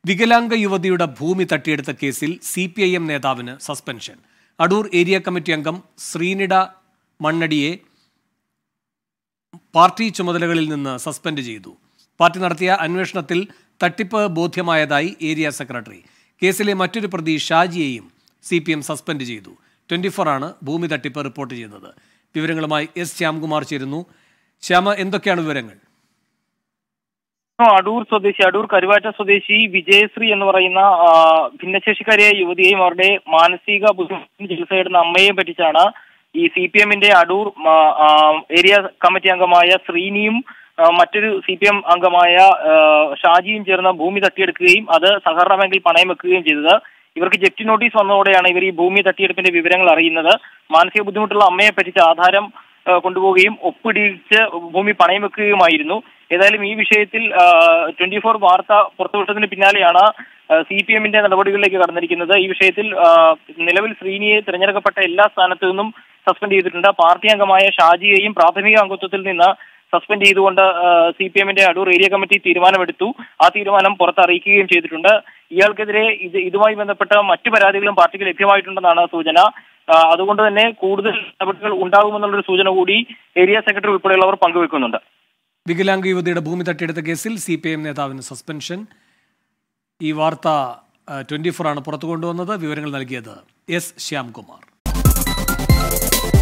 വികലാംഗ യുവതിയുടെ ഭൂമി തട്ടിയെടുത്ത കേസിൽ സി പി ഐ എം നേതാവിന് സസ്പെൻഷൻ അടൂർ ഏരിയ കമ്മിറ്റി അംഗം ശ്രീനിട മണ്ണടിയെ പാർട്ടി ചുമതലകളിൽ നിന്ന് സസ്പെൻഡ് ചെയ്തു പാർട്ടി നടത്തിയ അന്വേഷണത്തിൽ തട്ടിപ്പ് ബോധ്യമായതായി ഏരിയ സെക്രട്ടറി കേസിലെ മറ്റൊരു പ്രതി ഷാജിയെയും സി പി എം സസ്പെൻഡ് ചെയ്തു ട്വന്റി ആണ് ഭൂമി തട്ടിപ്പ് റിപ്പോർട്ട് ചെയ്യുന്നത് വിവരങ്ങളുമായി എസ് ശ്യാംകുമാർ ചേരുന്നു ശ്യാമ എന്തൊക്കെയാണ് വിവരങ്ങൾ അടൂർ സ്വദേശി അടൂർ കരുവാറ്റ സ്വദേശി വിജയശ്രീ എന്ന് പറയുന്ന ആ, ഭിന്നശേഷിക്കാരിയായ യുവതിയെയും അവരുടെ മാനസിക ബുദ്ധിമുട്ടിന് ചികിത്സ തേടുന്ന അമ്മയെയും പറ്റിച്ചാണ് ഈ സി പി എമ്മിന്റെ അടൂർ ആ, ആ, ഏരിയ കമ്മിറ്റി അംഗമായ ശ്രീനിയും ആ, മറ്റൊരു സി പി എം അംഗമായ ആ, ഷാജിയും ചേർന്ന് ഭൂമി തട്ടിയെടുക്കുകയും അത് സഹകരണ ബാങ്കിൽ പണയം വെക്കുകയും ചെയ്തത് ഇവർക്ക് ജപ്തി നോട്ടീസ് വന്നതോടെയാണ് ഇവർ ഈ ഭൂമി തട്ടിയെടുപ്പിന്റെ വിവരങ്ങൾ അറിയുന്നത് മാനസിക ബുദ്ധിമുട്ടുള്ള അമ്മയെ പറ്റിച്ച ആധാരം ആ, കൊണ്ടുപോവുകയും ഒപ്പിടിച്ച് ഭൂമി പണയം വെക്കുകയുമായിരുന്നു ഏതായാലും ഈ വിഷയത്തിൽ ട്വന്റി ഫോർ വാർത്ത പുറത്തുവിട്ടതിന് പിന്നാലെയാണ് സി പി എമ്മിന്റെ നടപടികളിലേക്ക് കടന്നിരിക്കുന്നത് ഈ വിഷയത്തിൽ ആ, നിലവിൽ ശ്രീനിയെ തിരഞ്ഞെടുക്കപ്പെട്ട എല്ലാ സ്ഥാനത്തു നിന്നും സസ്പെൻഡ് ചെയ്തിട്ടുണ്ട് പാർട്ടി അംഗമായ ഷാജിയെയും പ്രാഥമിക അംഗത്വത്തിൽ നിന്ന് സസ്പെൻഡ് ചെയ്തുകൊണ്ട് സി പി എമ്മിന്റെ അടൂർ ഏരിയ കമ്മിറ്റി തീരുമാനമെടുത്തു ആ തീരുമാനം പുറത്തറിയിക്കുകയും ചെയ്തിട്ടുണ്ട് ഇയാൾക്കെതിരെ ഇത് ഇതുമായി ബന്ധപ്പെട്ട മറ്റു പരാതികളും പാർട്ടിക്ക് ലഭ്യമായിട്ടുണ്ടെന്നാണ് സൂചന ആ, അതുകൊണ്ട് തന്നെ കൂടുതൽ നടപടികൾ ഉണ്ടാകുമെന്നുള്ളൊരു സൂചന കൂടി ഏരിയ സെക്രട്ടറി ഉൾപ്പെടെയുള്ളവർ പങ്കുവെക്കുന്നുണ്ട് വികലാംഗ യുവതിയുടെ ഭൂമി തട്ടിയെടുത്ത കേസിൽ സി പി ഐ എം നേതാവിന് സസ്പെൻഷൻ ഈ വാർത്ത ട്വന്റി ഫോർ ആണ് പുറത്തു കൊണ്ടുവന്നത് വിവരങ്ങൾ നൽകിയത് എസ് ശ്യാംകുമാർ